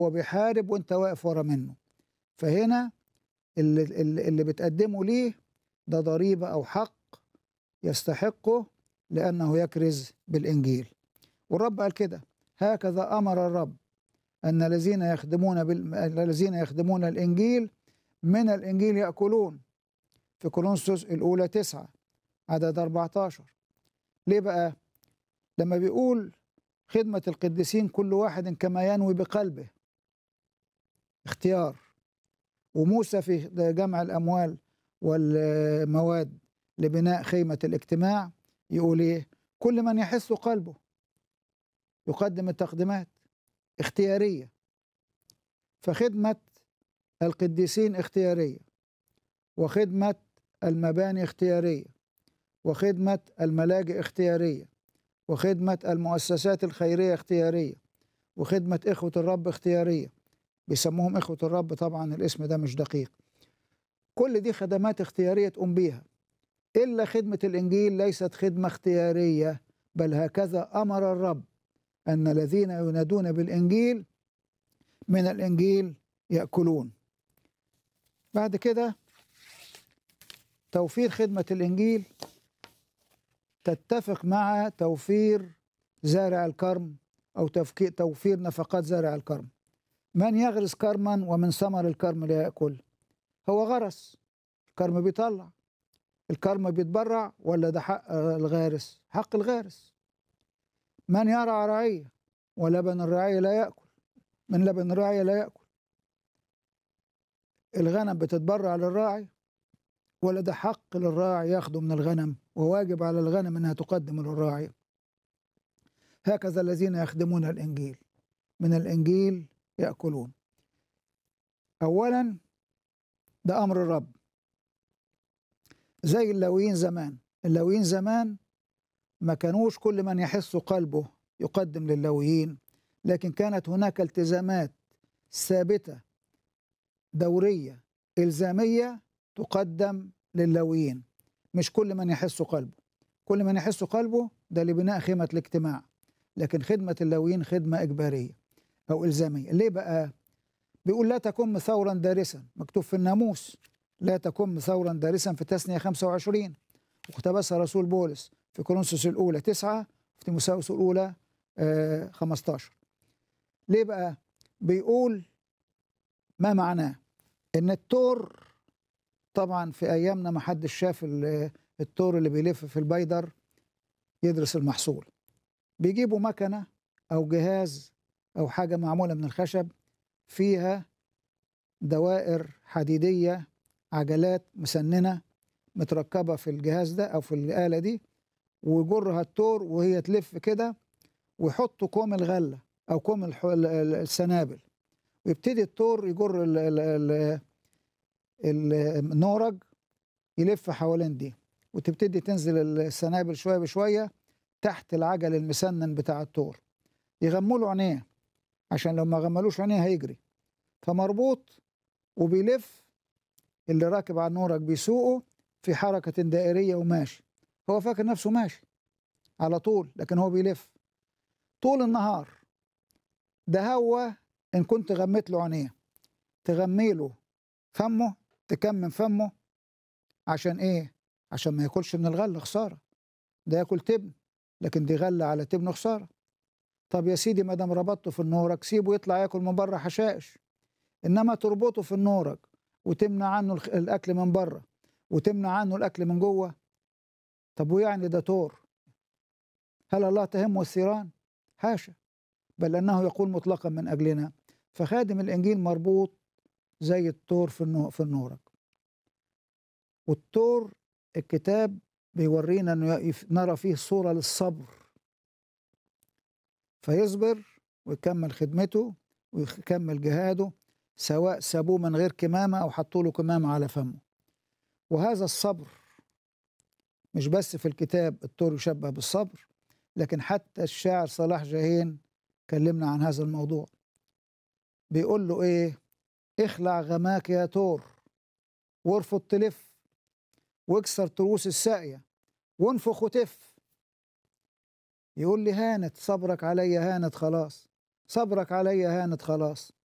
هو بيحارب وانت واقف ورا منه فهنا اللي, اللي اللي بتقدمه ليه ده ضريبة أو حق يستحقه لأنه يكرز بالإنجيل والرب قال كده هكذا أمر الرب أن الذين يخدمون بال... الذين يخدمون الإنجيل من الإنجيل يأكلون في كورنثوس الأولى تسعة عدد 14 ليه بقى؟ لما بيقول خدمة القديسين كل واحد كما ينوي بقلبه اختيار وموسى في جمع الأموال والمواد لبناء خيمة الاجتماع يقول إيه؟ كل من يحس قلبه يقدم التقديمات اختيارية فخدمة القديسين اختيارية وخدمة المباني اختيارية وخدمة الملاجئ اختيارية وخدمة المؤسسات الخيرية اختيارية وخدمة إخوة الرب اختيارية بيسموهم إخوة الرب طبعا الاسم ده مش دقيق كل دي خدمات اختيارية تقوم بيها إلا خدمة الإنجيل ليست خدمة اختيارية بل هكذا أمر الرب أن الذين ينادون بالإنجيل من الإنجيل يأكلون بعد كده توفير خدمة الإنجيل تتفق مع توفير زارع الكرم أو تفكي- توفير نفقات زارع الكرم من يغرس كرما ومن ثمر الكرم لا يأكل هو غرس الكرم بيطلع الكرم بيتبرع ولا ده حق الغارس حق الغارس من يرعى رعية ولبن الرعية لا يأكل من لبن الرعية لا يأكل الغنم بتتبرع للراعي ولا ده حق للراعي ياخده من الغنم وواجب على الغنم انها تقدم للراعي هكذا الذين يخدمون الانجيل من الانجيل ياكلون اولا ده امر الرب زي اللاويين زمان اللاويين زمان ما كانوش كل من يحس قلبه يقدم للاويين لكن كانت هناك التزامات ثابته دوريه الزاميه تقدم للاويين مش كل من يحس قلبه كل من يحس قلبه ده لبناء خيمة الاجتماع لكن خدمة اللاويين خدمة إجبارية أو إلزامية ليه بقى بيقول لا تكن ثورا دارسا مكتوب في الناموس لا تكن ثورا دارسا في تثنية 25 واقتبسها رسول بولس في كورنثوس الأولى 9 في تيموثاوس الأولى آه 15 ليه بقى بيقول ما معناه ان التور طبعا في ايامنا ما حدش شاف ال- التور اللي بيلف في البيدر يدرس المحصول بيجيبوا مكنه او جهاز او حاجه معموله من الخشب فيها دوائر حديديه عجلات مسننه متركبه في الجهاز ده او في الاله دي ويجرها التور وهي تلف كده ويحطوا كوم الغله او كوم الح- ال- ال- السنابل ويبتدي التور يجر ال- ال- ال- ال- النورج يلف حوالين دي وتبتدي تنزل السنابل شويه بشويه تحت العجل المسنن بتاع التور يغموا له عينيه عشان لو ما غملوش عينيه هيجري فمربوط وبيلف اللي راكب على النورج بيسوقه في حركة دائرية وماشي هو فاكر نفسه ماشي على طول لكن هو بيلف طول النهار ده هو إن كنت غميت له عينيه تغمي له فمه تكمم فمه عشان ايه عشان ما ياكلش من الغله خساره ده ياكل تبن لكن دي غله على تبن خساره طب يا سيدي ما دام ربطته في النورك سيبه يطلع ياكل من بره حشائش انما تربطه في النورك وتمنع عنه الخ- الاكل من بره وتمنع عنه الاكل من جوه طب ويعني ده تور هل الله تهمه الثيران حاشا بل انه يقول مطلقا من اجلنا فخادم الانجيل مربوط زي التور في النو في النورك والتور الكتاب بيورينا انه يف- نرى فيه صوره للصبر فيصبر ويكمل خدمته ويكمل جهاده سواء سابوه من غير كمامه او حطوا له كمامه على فمه وهذا الصبر مش بس في الكتاب التور يشبه بالصبر لكن حتى الشاعر صلاح جاهين كلمنا عن هذا الموضوع بيقول له ايه اخلع غماك يا تور وارفض تلف واكسر تروس الساقية وانفخ وتف يقول لي هانت صبرك عليا هانت خلاص صبرك عليا هانت خلاص